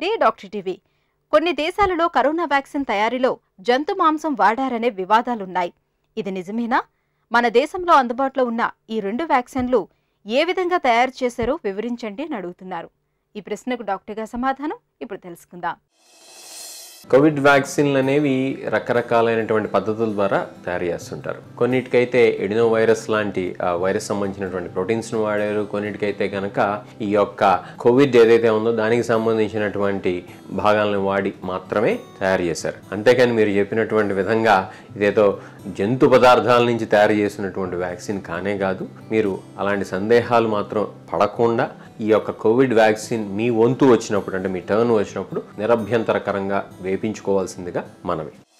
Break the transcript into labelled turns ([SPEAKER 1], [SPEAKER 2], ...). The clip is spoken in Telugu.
[SPEAKER 1] నమస్తే డాక్టర్ టీవీ కొన్ని దేశాలలో కరోనా వ్యాక్సిన్ తయారీలో జంతు మాంసం వాడారనే వివాదాలున్నాయి ఇది నిజమేనా మన దేశంలో అందుబాటులో ఉన్న ఈ రెండు వ్యాక్సిన్లు ఏ విధంగా తయారు చేశారో వివరించండి అని అడుగుతున్నారు ఈ ప్రశ్నకు డాక్టర్గా సమాధానం ఇప్పుడు తెలుసుకుందాం
[SPEAKER 2] కోవిడ్ వ్యాక్సిన్లు అనేవి రకరకాలైనటువంటి పద్ధతుల ద్వారా తయారు చేస్తుంటారు కొన్నిటికైతే ఎడినో వైరస్ లాంటి ఆ, వైరస్ సంబంధించినటువంటి ప్రోటీన్స్ను వాడారు కొన్నిటికైతే కనుక ఈ యొక్క కోవిడ్ ఏదైతే ఉందో దానికి సంబంధించినటువంటి భాగాలను వాడి మాత్రమే తయారు చేశారు అంతేకాని మీరు చెప్పినటువంటి విధంగా ఇదేదో జంతు పదార్థాల నుంచి తయారు చేసినటువంటి వ్యాక్సిన్ కానే కాదు మీరు అలాంటి సందేహాలు మాత్రం పడకుండా ఈ యొక్క కోవిడ్ వ్యాక్సిన్ మీ వంతు వచ్చినప్పుడు అంటే మీ టర్న్ వచ్చినప్పుడు నిరభ్యంతరకరంగా వేపించుకోవాల్సిందిగా మనవి